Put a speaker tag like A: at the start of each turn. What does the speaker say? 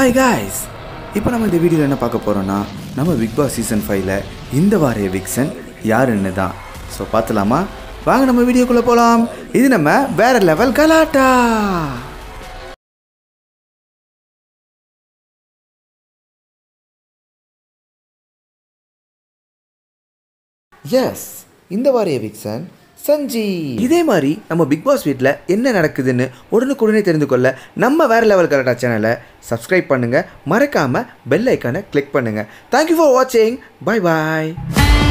A: hi guys இப்போ நம்ம இந்த வீடியோவில் என்ன பார்க்க போகிறோம்னா நம்ம பிக் பாஸ் சீசன் ஃபைவ்ல இந்த வார எவிக்சன் யாருன்னு தான் ஸோ பார்த்துலாமா வாங்க நம்ம வீடியோக்குள்ளே போகலாம் இது நம்ம வேற லெவல் கலாட்டா எஸ் இந்த வார எவிக்சன் சஞ்சி இதே மாதிரி நம்ம பிக் பாஸ் வீட்டில் என்ன நடக்குதுன்னு உடனுக்குடனே தெரிந்து கொள்ள நம்ம வேற லெவல் கலாட்டா சேனலை சப்ஸ்கிரைப் பண்ணுங்கள் மறக்காமல் பெல் ஐக்கானை கிளிக் பண்ணுங்கள் தேங்க்யூ ஃபார் வாட்சிங் பை பாய்